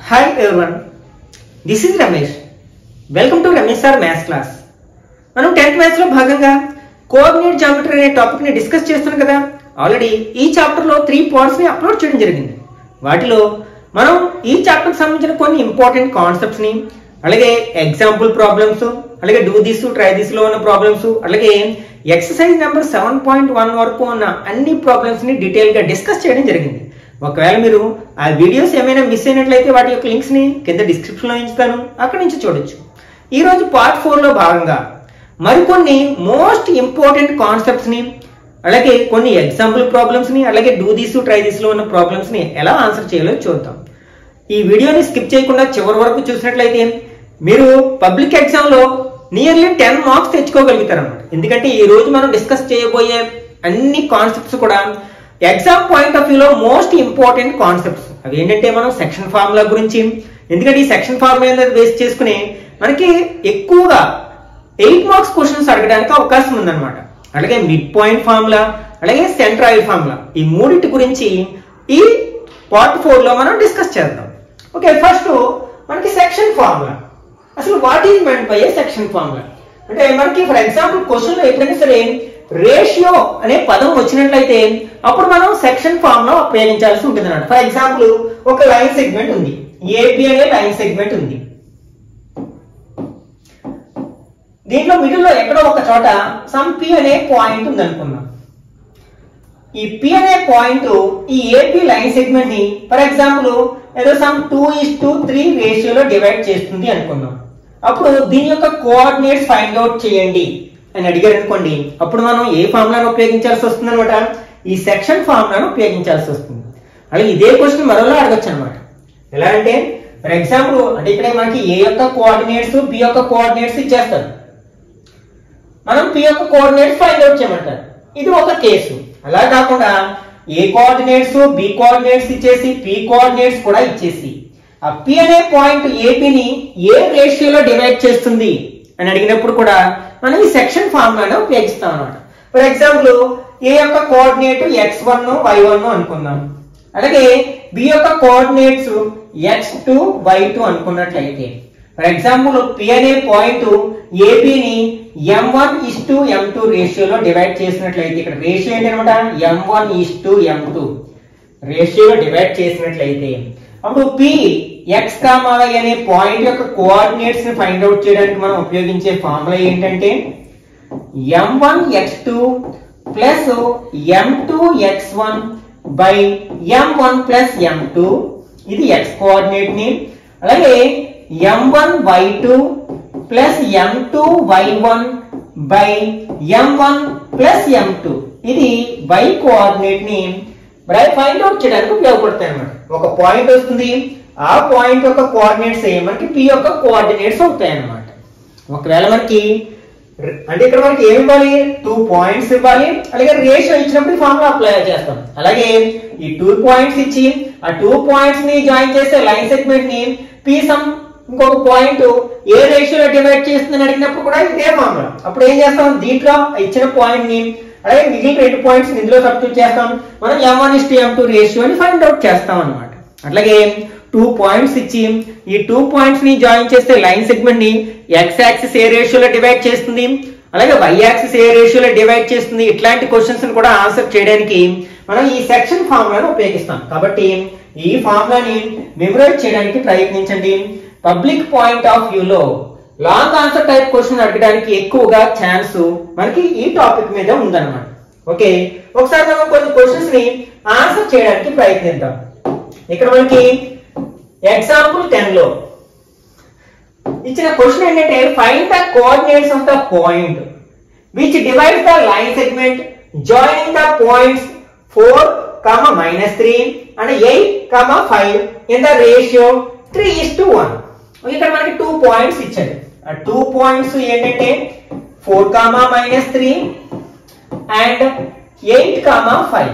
Hi everyone this is Ramesh welcome to Ramesh sir maths class మనం tenth maths లో భాగంగా coordinate geometry అనే topic ని డిస్కస్ చేస్తున్నాం కదా ఆల్రెడీ ఈ చాప్టర్ లో త్రీ పాయింట్స్ ని అప్లోడ్ చేయడం జరిగింది వాటిలో మనం ఈ చాప్టర్ కి సంబంధించిన కొన్ని ఇంపార్టెంట్ కాన్సెప్ట్స్ ని అలాగే ఎగ్జాంపుల్ ప్రాబ్లమ్స్ అలాగే డూ దిస్ ట్రై దిస్ లో ఉన్న ప్రాబ్లమ్స్ అలాగే exercise number seven point one వరకు ఉన్న అన్ని ప్రాబ్లమ్స్ ని డీటెయిల్ గా డిస్కస్ చేయడం జరిగింది ఒకవేళ మీరు ఆ వీడియోస్ ఏమైనా మిస్ అయినట్లయితే వాటి యొక్క లింక్స్ ని కింద డిస్క్రిప్షన్ లో ఉంచుతాను అక్కడి నుంచి చూడొచ్చు ఈ రోజు పార్ట్ ఫోర్ లో భాగంగా మరికొన్ని మోస్ట్ ఇంపార్టెంట్ కాన్సెప్ట్స్ ని అలాగే కొన్ని ఎగ్జాంపుల్ ప్రాబ్లమ్స్ ని అలాగే డూ దిస్ ట్రై దిస్ లో ఉన్న ప్రాబ్లమ్స్ ని ఎలా ఆన్సర్ చేయాలో చూద్దాం ఈ వీడియోని స్కిప్ చేయకుండా చివరి వరకు చూసినట్లయితే మీరు పబ్లిక్ ఎగ్జామ్ లో నియర్లీ టెన్ మార్క్స్ తెచ్చుకోగలుగుతారు అనమాట ఎందుకంటే ఈ రోజు మనం డిస్కస్ చేయబోయే అన్ని కాన్సెప్ట్స్ కూడా ఎగ్జామ్ పాయింట్ ఆఫ్ వ్యూలో మోస్ట్ ఇంపార్టెంట్ కాన్సెప్ట్స్ అవి ఏంటంటే మనం సెక్షన్ ఫార్ములా గురించి ఎందుకంటే ఈ సెక్షన్ ఫార్ములా బేస్ చేసుకుని మనకి ఎక్కువగా ఎయిట్ మార్క్స్ క్వశ్చన్స్ అడగడానికి అవకాశం ఉందన్నమాట అలాగే మిడ్ పాయింట్ ఫార్ములా అలాగే సెంట్రాయిడ్ ఫార్ములా ఈ మూడింటి గురించి ఈ పార్ట్ ఫోర్ లో మనం డిస్కస్ చేద్దాం ఓకే ఫస్ట్ మనకి సెక్షన్ ఫార్ములా అసలు what is meant by a section formula అంటే మనకి ఫర్ ఎగ్జాంపుల్ క్వశ్చన్ లో ఎప్పుడైనా సరే రేషియో అనే పదం వచ్చినట్లయితే అప్పుడు మనం సెక్షన్ ఫార్ములా ఉపయోగించాల్సి ఉంటుంది అన్నమాట ఫర్ ఎగ్జాంపుల్ ఒక లైన్ సెగ్మెంట్ ఉంది ఏపీ అనే లైన్ సెగ్మెంట్ ఉంది దీంట్లో మిడిల్ లో ఎక్కడో ఒక చోట సమ్ పి అనే పాయింట్ ఉంది అనుకుందాం ఈ పి అనే పాయింట్ ఈ ఏపీ లైన్ సెగ్మెంట్ ని ఫర్ ఎగ్జాంపుల్ ఏదో some two is to three రేషియోలో డివైడ్ చేస్తుంది అనుకుందాం అప్పుడు దీని యొక్క కోఆర్డినేట్స్ ఫైండ్ అవుట్ చేయండి అని అడిగారు అనుకోండి అప్పుడు మనం ఏ ఫార్ములాను ఉపయోగించాల్సి వస్తుంది అనమాట ఈ సెక్షన్ ఫార్ములాను ఉపయోగించాల్సి వస్తుంది అలాగే ఇదే క్వశ్చన్ మరోలా అడగచ్చు అనమాట ఎలా అంటే ఫర్ ఎగ్జాంపుల్ అంటే ఇక్కడ మనకి ఏ యొక్క కోఆర్డినేట్స్ బి యొక్క కోఆర్డినేట్స్ ఇచ్చేస్తారు మనం పి యొక్క కోఆర్డినేట్స్ ఫైండ్ అవుట్ చేయమంటారు ఇది ఒక కేసు అలా కాకుండా ఏ కోఆర్డినేట్స్ బి కోఆర్డినేట్స్ ఇచ్చేసి పి కోఆర్డినేట్స్ కూడా ఇచ్చేసి ఆ పి అనే పాయింట్ ఏపీని ఏ రేషియోలో డివైడ్ చేస్తుంది అని అడిగినప్పుడు కూడా మనం ఈ సెక్షన్ ఫార్ములాను ఉపయోగిస్తాం అనమాట ఫర్ ఎగ్జాంపుల్ ఏ యొక్క coordinate X one why one అనుకుందాం అలాగే బి యొక్క coordinates X two why two అనుకున్నట్లయితే ఫర్ ఎగ్జాంపుల్ పి అనే పాయింట్ ఏపీని M one is to M two రేషియోలో డివైడ్ చేసినట్లయితే ఇక్కడ రేషియో ఏంటనమాట M one is to M two రేషియోలో డివైడ్ చేసినట్లయితే అప్పుడు పి ఎక్స్ కామావై అనే పాయింట్ యొక్క కోఆర్డినేట్స్ ని ఫైండ్ అవుట్ చేయడానికి మనం ఉపయోగించే ఫార్ములా ఏంటంటే M one X two plus M two X one by M one plus M two ఇది ఎక్స్ కోఆర్డినేట్ ని అలాగే M one why two plus M two why one by M one plus M two ఇది Y coordinate ని find out చేయడానికి ఉపయోగపడతాయి అన్నమాట ఒక point వస్తుంది ఆ పాయింట్ యొక్క కోఆర్డినేట్స్ మనకి పి యొక్క కోఆర్డినేట్స్ అవుతాయి అన్నమాట ఒకవేళ మనకి అంటే ఇక్కడ మనకి ఏమి ఇవ్వాలి టూ పాయింట్స్ ఇవ్వాలి అలాగే రేషియో ఇచ్చినప్పుడు ఫార్ములా అప్లై చేస్తాం అలాగే ఈ టూ పాయింట్స్ ఇచ్చి ఆ టూ పాయింట్స్ ని జాయిన్ చేసే లైన్ సెగ్మెంట్ ని పీ సమ్ ఇంకొక పాయింట్ ఏ రేషియోలో డివైడ్ చేస్తుందని అడిగినప్పుడు కూడా ఇదే ఫార్ములా అప్పుడు ఏం చేస్తాం దీంట్లో ఇచ్చిన పాయింట్ ని అలాగే మిగిలిన రెండు పాయింట్స్ ఇందులో సబ్స్టిట్యూట్ చేస్తాం మనం m one is to M two రేషియోని ఫైండ్ అవుట్ చేస్తాం అనమాట అట్లాగే టూ పాయింట్స్ ఇచ్చి ఈ టూ పాయింట్స్ ని జాయిన్ చేస్తే లైన్ సెగ్మెంట్ ని ఎక్స్ యాక్సిస్ ఏ రేషియోలో డివైడ్ చేస్తుంది అలాగే వై యాక్సిస్ ఏ రేషియోలో డివైడ్ చేస్తుంది ఇట్లాంటి క్వశ్చన్స్ కూడా ఆన్సర్ చేయడానికి మనం ఈ సెక్షన్ ఫార్ములాను ఉపయోగిస్తాం కాబట్టి ఈ ఫార్ములాని మెమరైజ్ చేయడానికి ప్రయత్నించండి పబ్లిక్ పాయింట్ ఆఫ్ వ్యూలో లాంగ్ ఆన్సర్ టైప్ క్వశ్చన్ అడగడానికి ఎక్కువగా ఛాన్స్ మనకి ఈ టాపిక్ మీద ఉందన్నమాట ఓకే ఒకసారి మనం కొన్ని క్వశ్చన్స్ ని ఆన్సర్ చేయడానికి ప్రయత్నిద్దాం ఇక్కడ మనకి ఎగ్జాంపుల్ టెన్ లో ఇచ్చిన క్వశ్చన్ ఏంటంటే find the coordinates of the point which divide the line segment joining the points four comma minus three and eight comma five in the ratio three is to one ఇక్కడ మనకి two points ఇచ్చాడు ఆ two points ఏంటంటే four comma minus three and eight comma five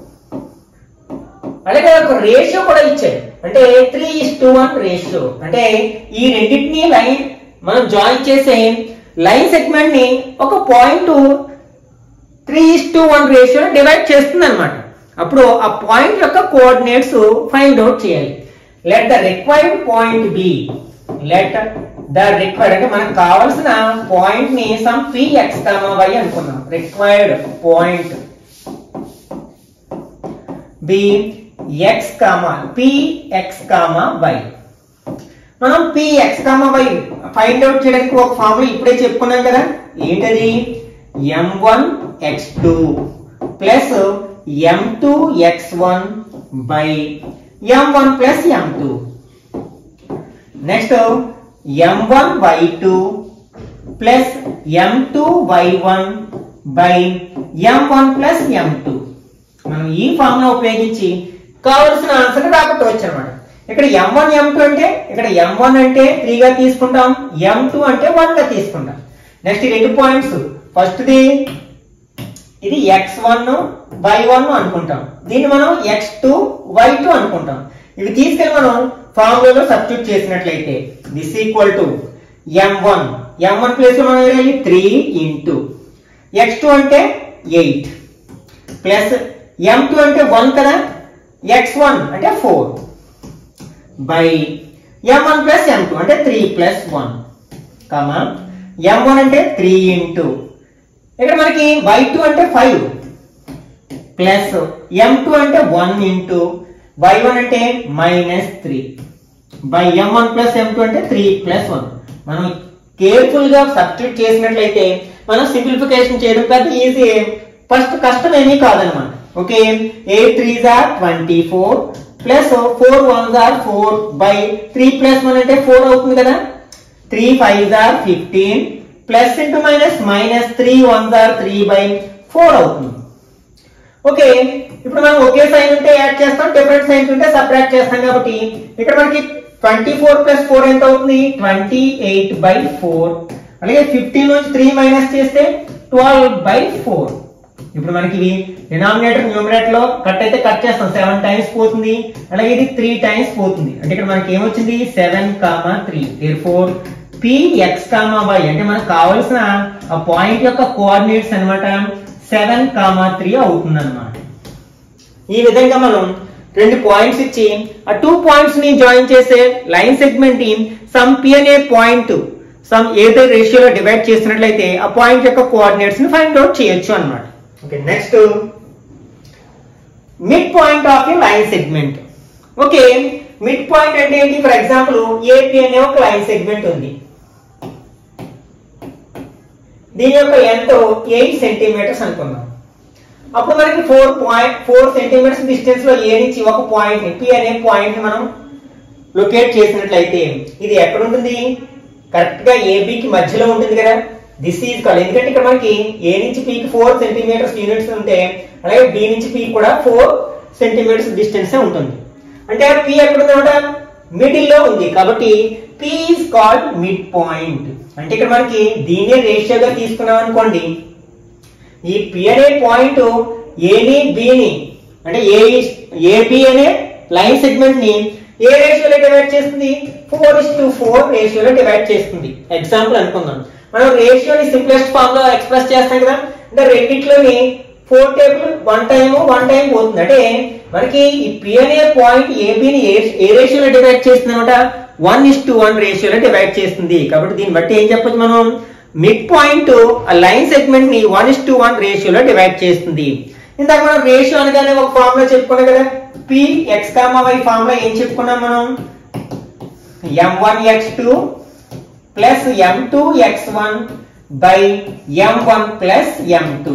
అలాగే ఒక ratio కూడా ఇచ్చాడు అంటే three is to one ratio అంటే ఈ రెండింటిని లైన్ మనం జాయిన్ చేసే లైన్ సెగ్మెంట్ ని ఒక point three is to one ratio divide చేస్తుంది అనమాట అప్పుడు ఆ పాయింట్ యొక్క కోఆర్డినేట్స్ ఫైండ్ అవుట్ చేయాలి let the required point B let the required అంటే మనకు కావాల్సిన పాయింట్ ని some P X comma y అనుకున్నాం required point B x comma P X comma y మనం P X comma y find out చేయడానికి ఒక formula ఇప్పుడే చెప్పుకున్నాం కదా ఏంటది m one X two plus M two X one by M one plus M two next M one why two plus M two why one by M one plus M two మనం ఈ formula ఉపయోగించి కావలసిన answer రాబట్టవచ్చు అనమాట ఇక్కడ ఎం one m two అంటే ఇక్కడ ఎం one అంటే త్రీ గా తీసుకుంటాం ఎం టూ అంటే వన్ గా తీసుకుంటాం నెక్స్ట్ ఈ రెండు పాయింట్స్ ఫస్ట్ ది ఇది ఎక్స్ వన్ వై వన్ అనుకుంటాం దీన్ని మనం ఎక్స్ టూ వై టూ అనుకుంటాం ఇవి తీసుకెళ్ళి మనం ఫార్ములాలో సబ్స్టిట్యూట్ చేసినట్లయితే this equal to M one m one place లో మనం వేయాలి త్రీ ఇంటూ ఎక్స్ టూ అంటే ఎయిట్ ప్లస్ ఎం టూ అంటే వన్ కదా ఎక్స్ వన్ అంటే four by M one plus M two అంటే three plus one comma m one అంటే three into ఇక్కడ మనకి వై టూ అంటే ఫైవ్ ప్లస్ ఎం టూ అంటే వన్ ఇంటూ వై వన్ అంటే minus three by M one plus M two అంటే three plus one మనం careful గా సబ్స్టిట్యూట్ చేసినట్లయితే మనం సింప్లిఫికేషన్ చేయడం పెద్ద ఈజీ ఫస్ట్ కష్టం ఏమీ కాదనమాట okay eight three are twenty four plus four one are four by three plus one అంటే ఫోర్ అవుతుంది కదా three five are fifteen plus into minus minus three one are three by four అవుతుంది okay ఇప్పుడు మనం ఒకే sign ఉంటే add చేస్తాం different signs ఉంటే సపరేట్ చేస్తాం కాబట్టి ఇక్కడ మనకి ట్వంటీ ఫోర్ ప్లస్ ఫోర్ ఎంత అవుతుంది ట్వంటీ ఎయిట్ బై ఫోర్ అలాగే ఫిఫ్టీన్ నుంచి త్రీ మైనస్ చేస్తే ట్వెల్వ్ బై ఫోర్ ఇప్పుడు మనకి ఇవి డినామినేటర్ న్యూమరేటర్ లో కట్ అయితే కట్ చేస్తాం సెవెన్ టైమ్స్ పోతుంది అలాగే ఇది త్రీ టైమ్స్ పోతుంది అంటే ఇక్కడ మనకి ఏమొచ్చింది seven comma three four P X comma y అంటే మనకు కావాల్సిన ఆ పాయింట్ యొక్క కోఆర్డినేట్స్ అన్నమాట సెవెన్ కామా త్రీ అవుతుంది అనమాట ఈ విధంగా మనం రెండు పాయింట్స్ ఇచ్చి ఆ టూ పాయింట్స్ ని జాయిన్ చేసే లైన్ సెగ్మెంట్ ని సమ్ పి అనే పాయింట్ సమ్ ఏదో రేషియోలో డివైడ్ చేసినట్లయితే ఆ పాయింట్ యొక్క కోఆర్డినేట్స్ ని ఫైండ్ అవుట్ చేయొచ్చు అన్నమాట okay next mid point of a line segment okay midpoint అంటే ఏంటి ఫర్ ఎగ్జాంపుల్ ఏపీ అనే ఒక లైన్ సెగ్మెంట్ ఉంది దీని యొక్క లెంత్ ఎయిట్ సెంటీమీటర్స్ అనుకుందాం అప్పుడు మనకి four point four centimetres distance లో ఏ నుంచి ఒక పాయింట్ పి అనే పాయింట్ మనం లొకేట్ చేసినట్లయితే ఇది ఎక్కడ ఉంటుంది కరెక్ట్ గా ఏబికి మధ్యలో ఉంటుంది కదా దిస్ ఈజ్ కాల్ ఎందుకంటే ఇక్కడ మనకి ఏ నుంచి పీకి ఫోర్ సెంటీమీటర్స్ యూనిట్స్ ఉంటే అలాగే బి నుంచి పీ కూడా ఫోర్ సెంటీమీటర్స్ డిస్టెన్స్ ఉంటుంది అంటే పి ఎక్కడ ఉందన్నమాట మిడిల్ లో ఉంది కాబట్టి P is called midpoint అంటే ఇక్కడ మనకి దీనే రేషియోగా తీసుకున్నాం అనుకోండి ఈ పి అనే పాయింట్ ఏని బిని అంటే ఏ ఏబి అనే లైన్ సెగ్మెంట్ ని ఏ రేషియోలో డివైడ్ చేస్తుంది ఫోర్ ఇస్ టు ఫోర్ రేషియోలో డివైడ్ చేస్తుంది ఎగ్జాంపుల్ అనుకుందాం మనం రేషియోని సింప్లెస్ట్ ఫామ్ లో ఎక్స్ప్రెస్ చేస్తాం కదా అంటే రెండిట్లోని four table one time one time పోతుంది అంటే మనకి ఈ పి అనే పాయింట్ ఏబిని ఏ రేషియోలో డివైడ్ చేస్తుంది అనమాట వన్ ఇస్ టు వన్ రేషియోలో డివైడ్ చేస్తుంది కాబట్టి దీన్ని బట్టి ఏం చెప్పొచ్చు మనం మిడ్ పాయింట్ ఆ లైన్ సెగ్మెంట్ ని వన్ ఇస్ టు వన్ రేషియోలో డివైడ్ చేస్తుంది ఇందాక మనం రేషియో అనగానే ఒక ఫార్మ్ లో చెప్పుకున్నాం కదా P X comma y form లో ఏం చెప్పుకున్నాం మనం m one X two plus M two X one by M one plus M two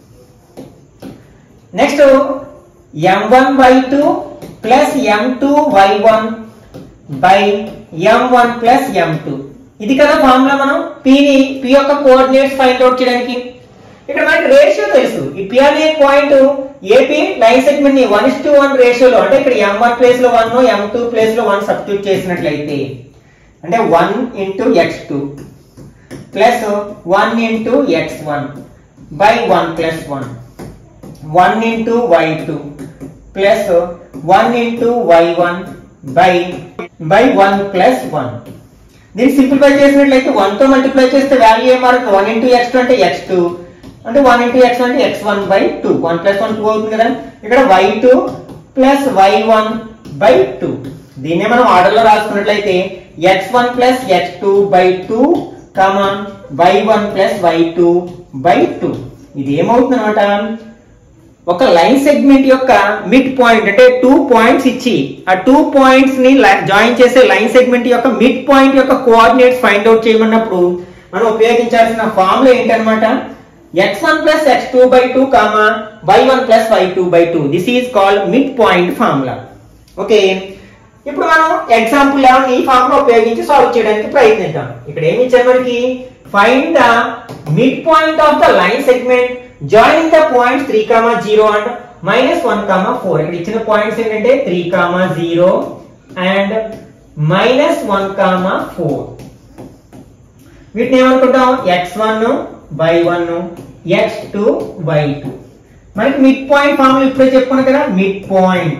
next M one why two plus M two why one by M one plus M two ఇది కదా formula మనం పిని P యొక్క coordinates find out చేయడానికి ఇక్కడ మనకి ratio తెలుసు ఈ పి అనే పాయింట్ ఏపీ లైన్ సెగ్మెంట్ ని వన్ ఇస్ టు వన్ రేషియోలో అంటే ఇక్కడ ఎం వన్ ప్లేస్ లో వన్ ఎం టూ ప్లేస్ లో వన్ సబ్స్టిట్యూట్ చేసినట్లయితే అంటే one into X two plus one into x one by one plus one one into why two plus one into why one by by one plus one దీన్ని simplify చేసినట్లయితే one తో multiply చేస్తే value ఏం మారుతుంది one into X two అంటే x two అంటే one into x అంటే x one by two one plus one two అవుతుంది కదా ఇక్కడ y two plus y one by two దీన్నే మనం ఆర్డర్ లో రాసుకున్నట్లయితే x one plus x two by two comma y one plus y two by two ఇది ఏమవుతుంది అనమాట ఒక లైన్ సెగ్మెంట్ యొక్క మిడ్ పాయింట్ అంటే టూ పాయింట్స్ ఇచ్చి ఆ టూ పాయింట్స్ ని జాయిన్ చేసే లైన్ సెగ్మెంట్ యొక్క మిడ్ పాయింట్ యొక్క కోఆర్డినేట్స్ ఫైండ్ అవుట్ చేయమన్నప్పుడు మనం ఉపయోగించాల్సిన ఫార్ములా ఏంటనమాట x one plus x two by two comma y one plus y two by two this is called mid point formula okay ఇప్పుడు మనం example eleven ఈ formula ఉపయోగించి solve చేయడానికి ప్రయత్నిద్దాం ఇక్కడ ఏమి ఇచ్చారు మనకి find the mid point of the line segment joining the points three comma zero and minus one comma four ఇక్కడ ఇచ్చిన పాయింట్స్ ఏంటంటే three comma zero and minus one comma four వీటిని ఏమనుకుంటాం x one why one X two why two మనకి mid point formula ఇప్పుడే చెప్పుకున్నాం కదా mid point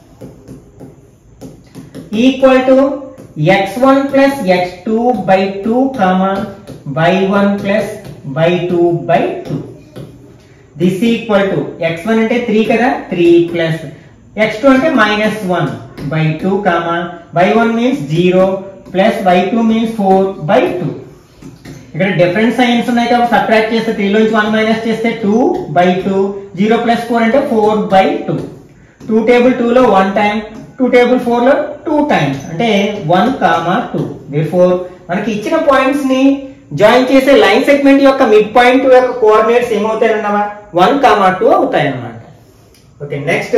equal to x one plus x two by two comma y one plus by two by two this equal to x one అంటే three కదా three plus x two అంటే minus one by two comma by one means zero plus by two means four by two ఇక్కడ different signs ఉన్నాయి కాబట్టి subtract చేస్తే three నుంచి one minus చేస్తే two by two zero plus four అంటే four by two two table two లో one time two table four లో two times అంటే వన్ కామా టూ ఫోర్ మనకి ఇచ్చిన పాయింట్స్ ని జాయిన్ చేసే లైన్ సెగ్మెంట్ యొక్క మిడ్ పాయింట్ యొక్క కోఆర్డినేట్స్ ఏమవుతాయి అన్నమా వన్ కామా టూ అవుతాయి అన్నమాట okay next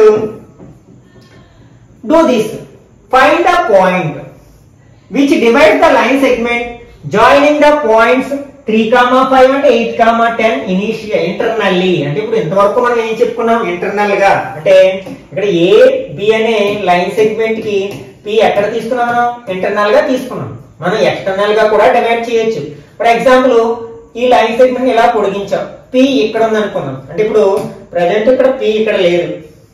do this find the point which divide the line segment joining the points three comma five అంటే eight comma ten initial internally అంటే ఇప్పుడు ఇంతవరకు మనం ఏం చెప్పుకున్నాం ఇంటర్నల్ గా అంటే ఇక్కడ ఏ బి అనే లైన్ సెగ్మెంట్ కి పి ఎక్కడ తీసుకున్నాం మనం ఇంటర్నల్ గా తీసుకున్నాం మనం ఎక్స్టర్నల్ గా కూడా డివైడ్ చేయొచ్చు ఫర్ ఎగ్జాంపుల్ ఈ లైన్ సెగ్మెంట్ ఇలా పొడిగించాం పి ఇక్కడ ఉంది అనుకున్నాం అంటే ఇప్పుడు ప్రజెంట్ ఇక్కడ పి ఇక్కడ లేదు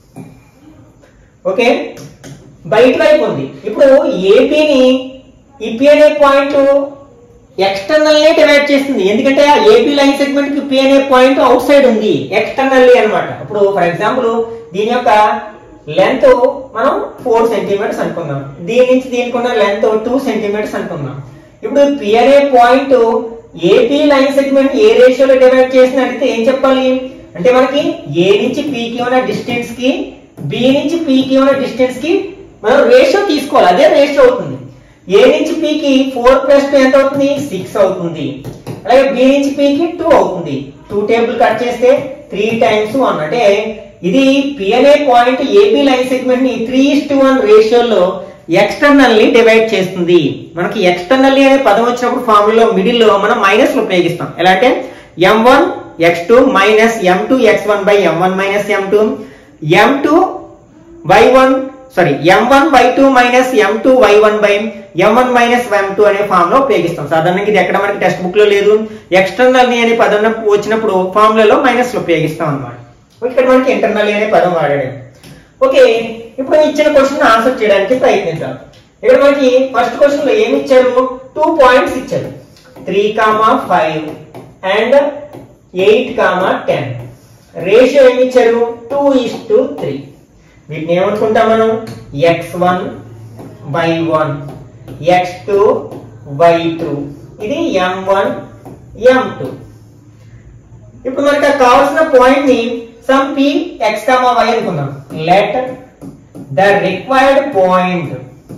ఓకే బయట వైపు ఉంది ఇప్పుడు ఏపీని ఈ పి అనే పాయింట్ ఎక్స్టర్నల్ నే డివైడ్ చేస్తుంది ఎందుకంటే ఆ ఏపీ లైన్ సెగ్మెంట్ కి పి అనే పాయింట్ అవుట్ సైడ్ ఉంది ఎక్స్టర్నల్లీ అన్నమాట ఇప్పుడు ఫర్ ఎగ్జాంపుల్ దీని యొక్క లెంత్ మనం ఫోర్ సెంటీమీటర్స్ అనుకుందాం దీని నుంచి దీనికి ఉన్న లెంత్ టూ సెంటీమీటర్స్ అనుకుందాం ఇప్పుడు పి అనే పాయింట్ ఏపీ లైన్ సెగ్మెంట్ ఏ రేషియోలో డివైడ్ చేసిన అడిగితే ఏం చెప్పాలి అంటే మనకి ఏ నుంచి పీకి ఉన్న డిస్టెన్స్ కి బి నుంచి పీకి ఉన్న డిస్టెన్స్ కి మనం రేషియో తీసుకోవాలి అదే రేషియో అవుతుంది ఏ నుంచి పీకి ఫోర్ ప్లస్ టూ ఎంత అవుతుంది సిక్స్ అవుతుంది అలాగే బి నుంచి పీకి టూ అవుతుంది టూ టేబుల్ కట్ చేస్తే త్రీ టైమ్స్ వన్ అంటే ఇది పి అనే పాయింట్ ఏబి లైన్ సెగ్మెంట్ ని త్రీ ఇస్ టు వన్ రేషియోలో ఎక్స్టర్నల్లీ డివైడ్ చేస్తుంది మనకి ఎక్స్టర్నల్లీ అనే పదం వచ్చినప్పుడు ఫార్ములా మిడిల్ లో మనం మైనస్ ఉపయోగిస్తాం ఎలా అంటే m one X two minus m two X one by M one minus m two m two why one sorry m one why two minus m two why one by M one minus m two అనే form లో ఉపయోగిస్తాం సాధారణంగా ఇది ఎక్కడ మనకి text book లో లేదు external అనే పదం వచ్చినప్పుడు ఫార్ములలో మైనస్ ఉపయోగిస్తాం అన్నమాట ఇక్కడ మనకి ఇంటర్నల్ అనే పదం వాడాడు ఓకే ఇప్పుడు ఇచ్చిన క్వశ్చన్ ఆన్సర్ చేయడానికి ప్రయత్నిద్దాం ఇక్కడ మనకి ఫస్ట్ క్వశ్చన్ లో ఏమి ఇచ్చారు టూ పాయింట్స్ ఇచ్చారు three comma five and eight comma ten ratio ఏమి ఇచ్చారు టూ ఇస్ టు త్రీ వీటిని ఏమనుకుంటాం మనం x one why one X two why two ఇది ఎం వన్ ఎం టూ ఇప్పుడు మనకి ఆ కావాల్సిన పాయింట్ ని some P X comma why అనుకుందాం let the required point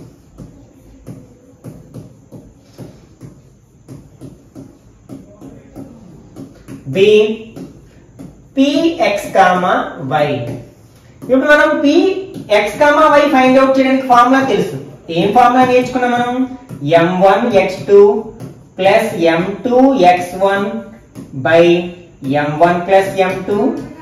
be P X comma y ఇప్పుడు మనం P X comma y find out చేయడానికి ఫార్ములా తెలుసు ఏం ఫార్ములా నేర్చుకున్నాం మనం m one X two plus M two X one by M one plus M two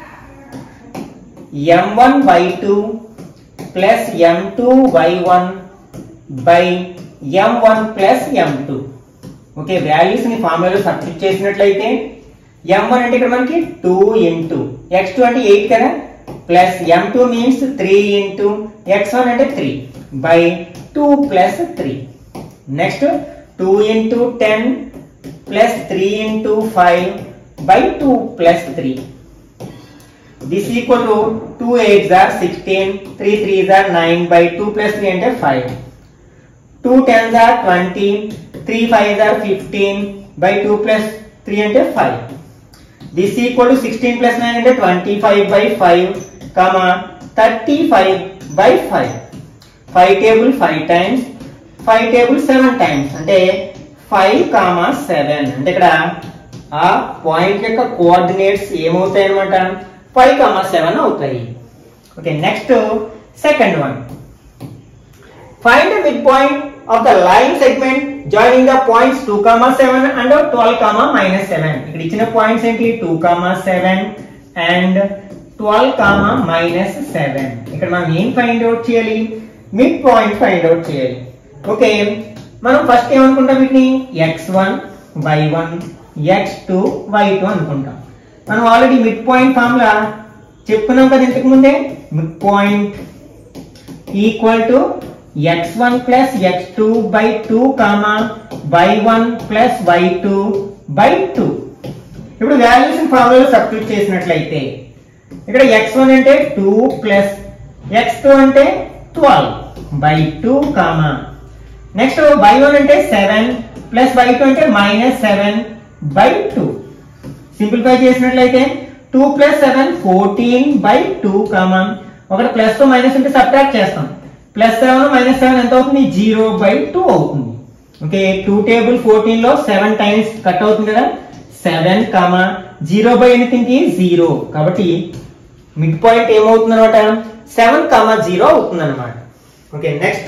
M one why two plus M two why one by M one plus M two okay values ని ఫార్ములాలో substitute చేసినట్లయితే M one అంటే ఇక్కడ మనకి two into X two అంటే eight కదా plus ఎం two means three into x one అంటే three by two plus three next two into ten plus three into five by two plus three this equal to two eights are sixteen three threes are nine by two plus three అంటే five two tens are twenty three five are fifteen by two plus three అంటే five this equal to sixteen plus nine అంటే twenty five by five comma thirty five by five five table five times five table seven times అంటే five comma seven అంటే ఇక్కడ ఆ point యొక్క coordinates ఏమవుతాయి అనమాట five comma seven అవుతాయి okay next second one find the mid point of the line segment joining the points two comma seven and twelve comma minus seven ఇక్కడ ఇచ్చిన points ఏంటి two comma seven and twelve comma minus seven ఇక్కడ మనం ఏం find out చేయాలి mid point find out చేయాలి okay మనం first ఏమనుకుంటాం వీటిని x one why one X two why two అనుకుంటాం మనం ఆల్రెడీ మిడ్ పాయింట్ ఫార్ములా చెప్పుకున్నాం కదా ఇంతకు ముందే mid point equal to x one plus x two by two comma y one plus y two by two ఇప్పుడు values formula substitute చేసినట్లయితే ఇక్కడ x one అంటే టూ ప్లస్ ఎక్స్ టూ అంటే twelve by two comma next by one అంటే seven plus by two అంటే minus seven by two simplify చేసినట్లయితే two plus seven fourteen by two common ఒకటి plus తో minus ఉంటే subtract చేస్తాం plus seven minus seven ఎంత అవుతుంది జీరో బై టూ అవుతుంది ఓకే టూ టేబుల్ ఫోర్టీన్ లో సెవెన్ టైమ్స్ కట్ అవుతుంది కదా seven comma zero by anything కి జీరో కాబట్టి మిడ్ పాయింట్ ఏమవుతుంది అనమాట సెవెన్ కామా జీరో అవుతుంది అనమాట okay next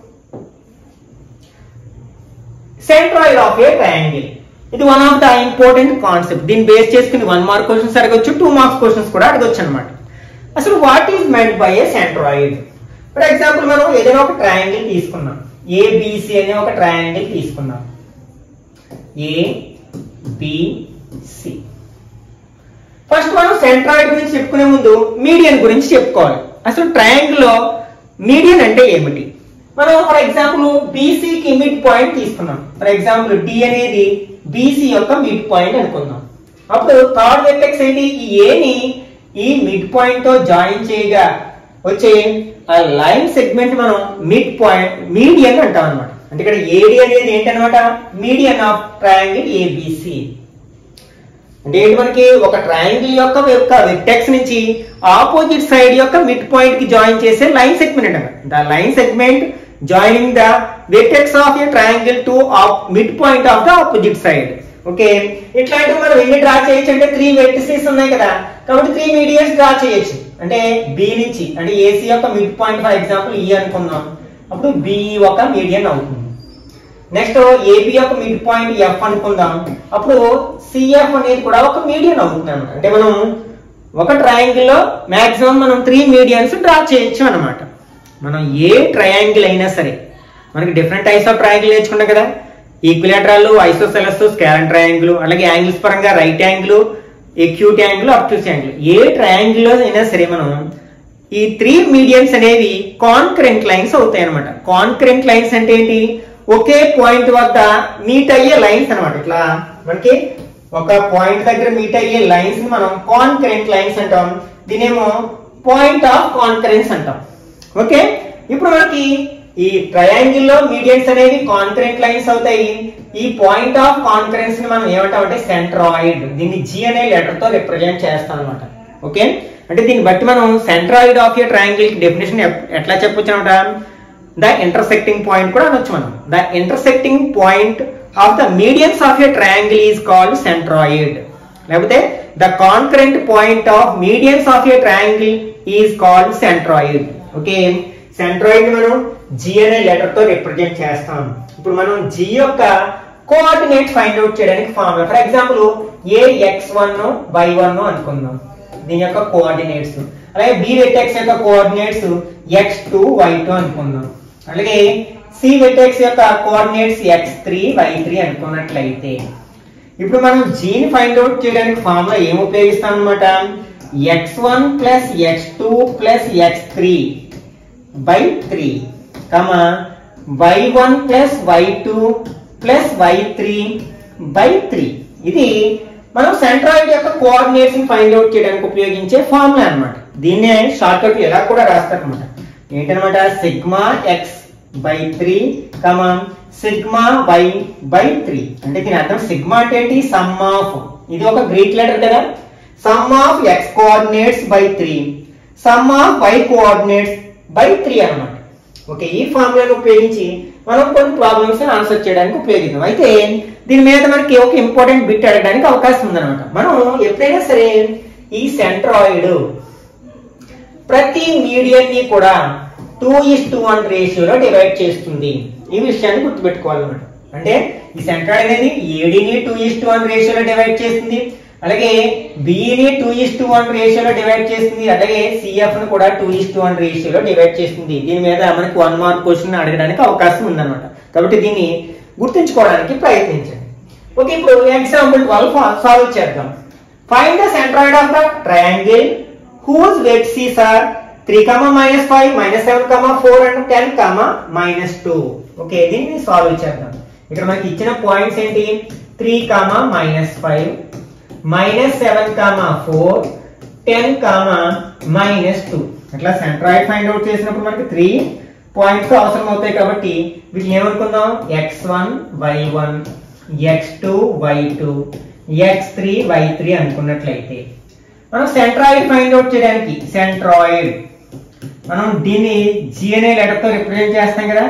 centroid of a triangle ఇది one of the important concept దీన్ని బేస్ చేసుకుని వన్ మార్క్ క్వశ్చన్స్ అడగొచ్చు టూ మార్క్స్ క్వశ్చన్స్ కూడా అడగొచ్చు అనమాట అసలు what is meant by a centroid for example మనం ఏదైనా ఒక ట్రయాంగిల్ తీసుకున్నాం ఏబిసి అనే ఒక ట్రయాంగిల్ తీసుకున్నాం ఏ బిసి ఫస్ట్ మనం సెంట్రాయిడ్ గురించి చెప్పుకునే ముందు మీడియన్ గురించి చెప్పుకోవాలి అసలు ట్రయాంగిల్ లో మీడియన్ అంటే ఏమిటి మనం ఫర్ ఎగ్జాంపుల్ బీసీకి మిడ్ పాయింట్ తీసుకున్నాం ఫర్ ఎగ్జాంపుల్ డి అనేది బీసీ యొక్క మిడ్ పాయింట్ అనుకుందాం అప్పుడు థర్డ్ వెక్టెక్స్ ఏంటి ఈ ఏని ఈ మిడ్ పాయింట్ తో జాయిన్ చేయగా వచ్చే ఆ లైన్ సెగ్మెంట్ మనం మిడ్ పాయింట్ మీడియన్ అంటాం అనమాట అంటే ఇక్కడ ఏడి అనేది ఏంటనమాట మీడియన్ ఆఫ్ ట్రయాంగిల్ ఏబిసి అంటే ఏంటి మనకి ఒక ట్రయాంగిల్ యొక్క యొక్క వెక్టెక్స్ నుంచి ఆపోజిట్ సైడ్ యొక్క మిడ్ పాయింట్ కి జాయిన్ చేసే లైన్ సెగ్మెంట్ అంట the line segment joining the vertex of a triangle to mid point of the opposite side okay ఇట్లాంటివి మనం ఎన్ని డ్రా చేయొచ్చు అంటే త్రీ వెక్టెసెస్ ఉన్నాయి కదా కాబట్టి త్రీ మీడియన్స్ డ్రా చేయొచ్చు అంటే బి నుంచి అంటే ఏసీ యొక్క మిడ్ పాయింట్ ఫర్ ఎగ్జాంపుల్ ఈ అనుకుందాం అప్పుడు బి ఒక మీడియన్ అవుతుంది నెక్స్ట్ ఏబి యొక్క మిడ్ పాయింట్ ఎఫ్ అనుకుందాం అప్పుడు సిఎఫ్ అనేది కూడా ఒక మీడియన్ అవుతుంది అనమాట అంటే మనం ఒక ట్రయాంగిల్ లో మాక్సిమం మనం త్రీ మీడియన్స్ డ్రా చేయొచ్చు అనమాట మనం ఏ ట్రయాంగిల్ అయినా సరే మనకి డిఫరెంట్ టైప్స్ ఆఫ్ ట్రయాంగిల్ నేర్చుకున్నాం కదా ఈక్విలేటరల్ ఐసోసెలస్ స్కాలన్ ట్రయాంగిల్ అలాగే యాంగిల్స్ పరంగా right angle acute angle obtuse angle ఏ ట్రయాంగిల్ లో అయినా సరే మనం ఈ త్రీ మీడియన్స్ అనేవి కాన్కరెంట్ లైన్స్ అవుతాయి అనమాట కాన్కరెంట్ లైన్స్ అంటే ఏంటి ఒకే పాయింట్ వద్ద మీట్ అయ్యే లైన్స్ అన్నమాట ఇట్లా మనకి ఒక పాయింట్ దగ్గర మీట్ అయ్యే లైన్స్ ని మనం కాన్కరెంట్ లైన్స్ అంటాం దీనేమో పాయింట్ ఆఫ్ కాన్కరెన్స్ అంటాం ఓకే ఇప్పుడు మనకి ఈ ట్రయాంగిల్ లో మీడియన్స్ అనేవి కాన్కరెంట్ లైన్స్ అవుతాయి ఈ పాయింట్ ఆఫ్ కాన్కరెన్స్ ని మనం ఏమంటాం అంటే సెంట్రాయిడ్ దీన్ని జి అనే లెటర్ తో రిప్రజెంట్ చేస్తాం అనమాట ఓకే అంటే దీన్ని బట్టి మనం centroid of a triangle definition ఎట్లా చెప్పొచ్చు అనమాట ద ఇంటర్సెక్టింగ్ పాయింట్ కూడా అనొచ్చు మనం the intersecting point of the medians of a triangle is called centroid లేకపోతే the concurrent point of medians of a triangle is called centroid okay centroid మనం G అనే letter తో రిప్రజెంట్ చేస్తాం ఇప్పుడు మనం జి యొక్క కోఆర్డినేట్ ఫైండ్ అవుట్ చేయడానికి formula for example A x one why one అనుకుందాం దీని యొక్క కోఆర్డినేట్స్ అలాగే బి వెక్టెక్స్ యొక్క coordinates X two why two అనుకుందాం అలాగే సి వెక్టెక్స్ యొక్క coordinates x three y three అనుకున్నట్లయితే ఇప్పుడు మనం జీని ఫైండ్ అవుట్ చేయడానికి ఫార్ములా ఏం ఉపయోగిస్తాం అనమాట x one plus x two plus x three by three comma y one plus y two plus y three by three ఇది మనం సెంట్రాయిడ్ యొక్క కోఆర్డినేట్స్ ని ఫైండ్ అవుట్ చేయడానికి ఉపయోగించే ఫార్ములా అన్నమాట దీన్నే షార్ట్ కట్ ఎలా కూడా రాస్తారు అనమాట ఏంటనమాట sigma x by three comma sigma y by three అంటే దీని అర్థం సిగ్మా అంటే ఏంటి సమ్ ఆఫ్ ఇది ఒక గ్రీక్ లెటర్ కదా sum of x coordinates by three sum of y coordinates by three అన్నమాట ఓకే ఈ ఫార్ములాను ఉపయోగించి మనం కొన్ని ప్రాబ్లమ్స్ ఆన్సర్ చేయడానికి ఉపయోగిద్దాం అయితే దీని మీద మనకి ఒక ఇంపార్టెంట్ బిట్ అడగడానికి అవకాశం ఉందన్నమాట మనం ఎప్పుడైనా సరే ఈ సెంట్రాయిడ్ ప్రతి మీడియం ని కూడా టూ ఇస్ టు వన్ రేషియోలో డివైడ్ చేస్తుంది ఈ విషయాన్ని గుర్తుపెట్టుకోవాలన్నమాట అంటే ఈ సెంట్రాయిడ్ అనేది ఏడీని టూ ఇస్ టు వన్ రేషియోలో డివైడ్ చేస్తుంది అలాగే బిఈని టూ ఇస్ టు వన్ రేషియోలో డివైడ్ చేస్తుంది అలాగే సిఎఫ్ ను కూడా టూ ఇస్ టు వన్ రేషియోలో డివైడ్ చేస్తుంది దీని మీద మనకి వన్ మార్క్ క్వశ్చన్ అడగడానికి అవకాశం ఉందన్నమాట కాబట్టి దీన్ని గుర్తుంచుకోవడానికి ప్రయత్నించండి ఓకే ఇప్పుడు ఎగ్జాంపుల్ ట్వెల్వ్ సాల్వ్ చేద్దాం find the centroid of the triangle whose వెక్సీస్ are three comma minus five minus seven comma four and ten comma minus two okay దీన్ని సాల్వ్ చేద్దాం ఇక్కడ మనకి ఇచ్చిన పాయింట్స్ ఏంటి three comma minus five minus seven comma four ten comma minus two అట్లా centroid find out చేసినప్పుడు మనకి three points అవసరం అవుతాయి కాబట్టి వీటిని ఏమనుకుందాం x one why one X two why two x three y three అనుకున్నట్లయితే మనం సెంట్రాయిడ్ ఫైండ్ అవుట్ చేయడానికి సెంట్రాయిడ్ మనం దీన్ని జి అనే లెటర్ తో రిప్రజెంట్ చేస్తాం కదా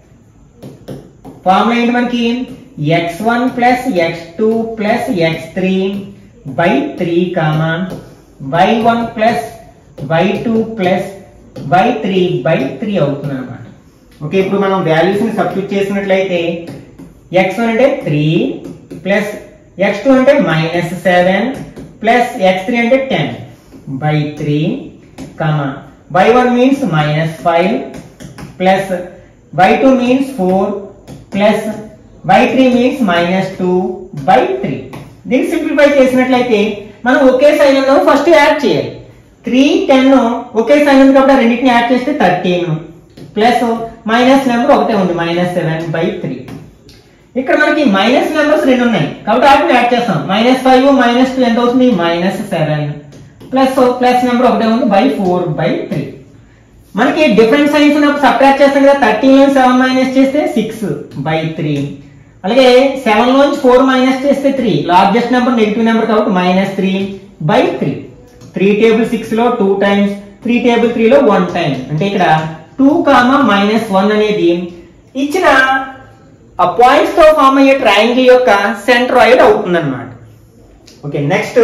ఫార్ములా ఏంటి మనకి X one plus x two plus x three by three comma y one plus y two plus y three by three అవుతుంది అనమాట ఓకే ఇప్పుడు మనం వాల్యూస్ ని సబ్స్టిట్యూట్ చేసినట్లయితే ఎక్స్ వన్ అంటే త్రీ ప్లస్ ఎక్స్ టూ అంటే minus seven plus x three అంటే ten by three comma y one means minus five plus y two means four plus y three means minus two by three దీన్ని simplify చేసినట్లయితే మనం ఒకే sign ఉన్నది first add చేయాలి three ten ఒకే sign ఉంది కాబట్టి ఆ రెండింటిని యాడ్ చేస్తే థర్టీన్ ప్లస్ మైనస్ నెంబర్ ఒకటే ఉంది మైనస్ సెవెన్ బై త్రీ ఇక్కడ మనకి మైనస్ నెంబర్స్ రెండు ఉన్నాయి కాబట్టి వాటిని యాడ్ చేస్తాం మైనస్ ఫైవ్ మైనస్ టూ ఎంత అవుతుంది minus seven plus plus number ఒకటే ఉంది బై ఫోర్ బై త్రీ మనకి డిఫరెంట్ సైన్స్ ఉన్నప్పుడు సపరేట్ చేస్తాం కదా థర్టీన్ లో సెవెన్ మైనస్ చేస్తే సిక్స్ బై త్రీ అలాగే సెవెన్ లోంచి ఫోర్ మైనస్ చేస్తే three largest number negative number కాబట్టి minus three by three three table six లో two times three table three లో వన్ టైం అంటే ఇక్కడ టూ కామా మైనస్ వన్ అనేది ఇచ్చిన ఆ పాయింట్స్ తో ఫామ్ అయ్యే ట్రయాంగిల్ యొక్క సెంట్రాయిడ్ అవుతుంది అనమాట okay next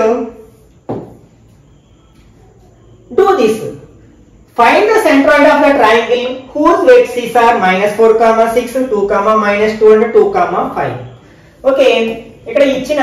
do this find the centroid of the triangle whose వెక్సీస్ are minus four comma six two comma minus two and two comma five okay ఇక్కడ ఇచ్చిన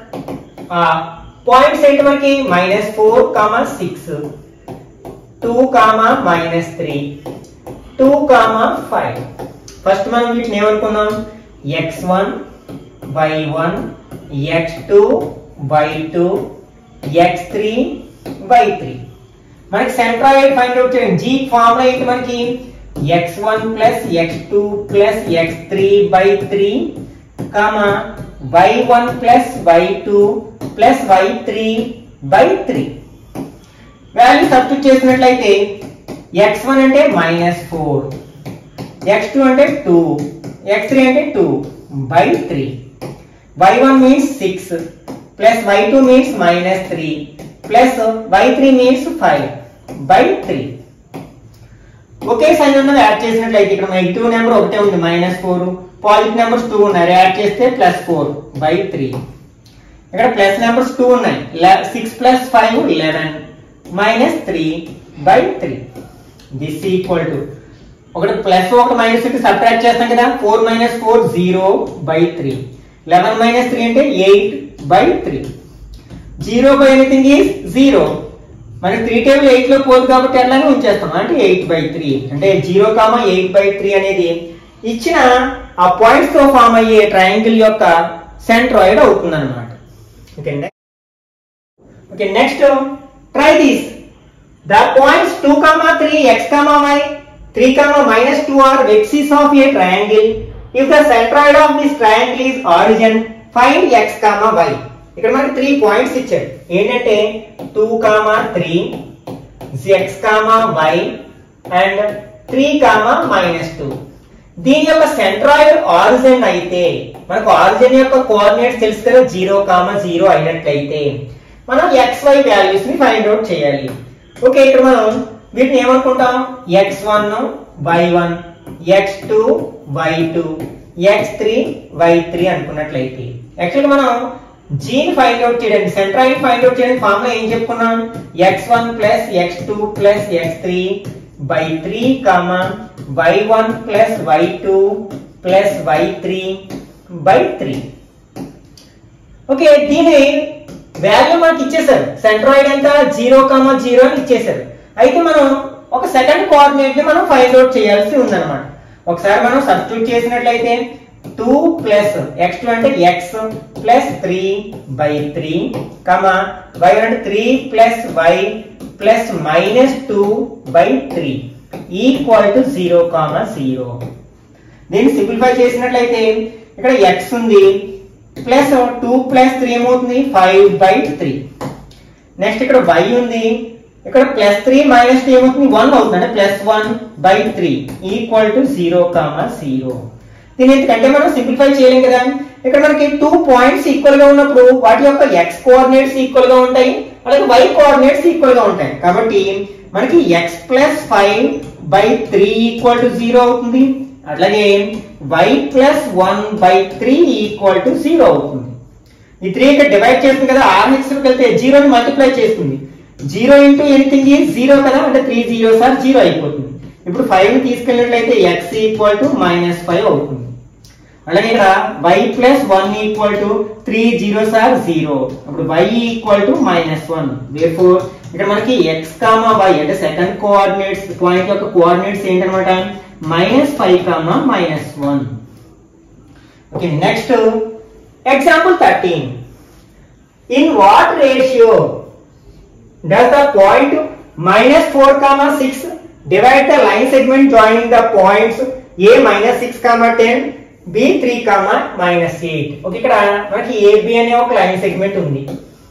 పాయింట్స్ ఏంటి మనకి minus four comma six two comma minus three two comma five first మనం వీటిని ఏమనుకుందాం x one why one X two why two x three y three మనకి centroid find out చేయండి G formula ఏంటి మనకి X one plus x two plus x three by three comma y one plus y two plus y three by three value substitute చేసినట్లయితే x one అంటే minus four x two అంటే two x three అంటే two by three y one means six plus y two means minus three plus y three means five by three ఒకే sign ఉన్నది add చేసినట్లయితే ఇక్కడ negative number ఒకటే ఉంది minus four positive numbers two ఉన్నాయి add చేస్తే plus four by three ఇక్కడ plus numbers two ఉన్నాయి six plus five eleven minus three by three this equal to ఒకటి ప్లస్ ఒకటి మైనస్ ఒకటి సబ్ట్రాక్ట్ చేస్తాం కదా four minus four zero by three eleven minus three అంటే eight by three zero by anything is zero మనకి three table eight లో పోదు కాబట్టి అట్లానే ఉంచేస్తాం అంటే ఎయిట్ బై త్రీ అంటే zero comma eight by three అనేది ఇచ్చిన ఆ పాయింట్స్ తో ఫామ్ అయ్యే ట్రయాంగిల్ యొక్క సెంట్రాయిడ్ అవుతుంది అనమాట okay okay next try this the points two comma three x comma y three comma minus two are వెక్సిస్ of a triangle if the centroid of this triangle is origin find x comma y ఇక్కడ మనకి three points ఇచ్చాడు ఏంటంటే two comma three x comma y and three comma minus two దీని యొక్క centroid origin అయితే మనకు origin యొక్క coordinates తెలుసు కదా జీరో కామా జీరో అయినట్లయితే మనం ఎక్స్ వై వాల్యూస్ ని ఫైండ్ అవుట్ చేయాలి ఓకే ఇక్కడ మనం వీటిని ఏమనుకుంటాం x one why one X two why two x three y three అనుకున్నట్లయితే యాక్చువల్గా మనం జీని ఫైండ్ అవుట్ చేయడానికి సెంట్రాయిడ్ ఫైండ్ అవుట్ చేయడానికి ఫార్ములా ఏం చెప్పుకున్నాం x one plus x two plus x three by three comma y one plus y two plus y three by three okay దీని value మనకి ఇచ్చేసారు సెంట్రాయిడ్ ఎంత జీరో కామా జీరో అని ఇచ్చేసారు అయితే మనం ఒక సెకండ్ కోఆర్డినేట్ ని మనం ఫైండ్ అవుట్ చేయాల్సి ఉందన్నమాట ఒకసారి మనం సబ్స్టిట్యూట్ చేసినట్లయితే టూ ప్లస్ ఎక్స్ టూ అంటే x plus three by three comma y అంటే three plus y plus minus two by three equal to zero comma zero దీన్ని సింప్లిఫై చేసినట్లయితే ఇక్కడ ఎక్స్ ఉంది ప్లస్ టూ ప్లస్ త్రీ ఏమవుతుంది five by three next ఇక్కడ y ఉంది ఇక్కడ plus three minus three ఏమవుతుంది వన్ అవుతుంది అంటే plus one by three equal to zero comma zero దీని ఎందుకంటే మనం సింప్లిఫై చేయలేం కదా ఇక్కడ మనకి టూ పాయింట్స్ ఈక్వల్ గా ఉన్నప్పుడు వాటి యొక్క ఎక్స్ కోఆర్డినేట్స్ ఈక్వల్ గా ఉంటాయి అలాగే వై కోఆర్డినేట్స్ ఈక్వల్ గా ఉంటాయి కాబట్టి మనకి x plus five by three equal to zero అవుతుంది అట్లాగే y plus one by three equal to zero అవుతుంది ఈ త్రీ ఇక్కడ డివైడ్ చేస్తుంది కదా ఆర్ హెక్స్ వెళ్తే జీరోని మల్టిప్లై చేస్తుంది జీరో ఇంటూ ఎనిథింగ్ జీరో కదా అంటే త్రీ జీరో సార్ జీరో అయిపోతుంది ఇప్పుడు ఫైవ్ ని తీసుకెళ్ళినట్లయితే x equal to minus five అవుతుంది అలాగే ఇక్కడ y plus one equal to three zero sir zero అప్పుడు y equal to minus one four ఇక్కడ మనకి ఎక్స్ కామా వై అంటే సెకండ్ కోఆర్డినేట్స్ పాయింట్ యొక్క కోఆర్డినేట్స్ ఏంటనమాట minus five comma minus one okay next example thirteen in what ratio does the point minus four comma six divide the line segment joining the points A minus six comma ten B three comma minus eight okay ఇక్కడ మనకి AB అనే ఒక line segment ఉంది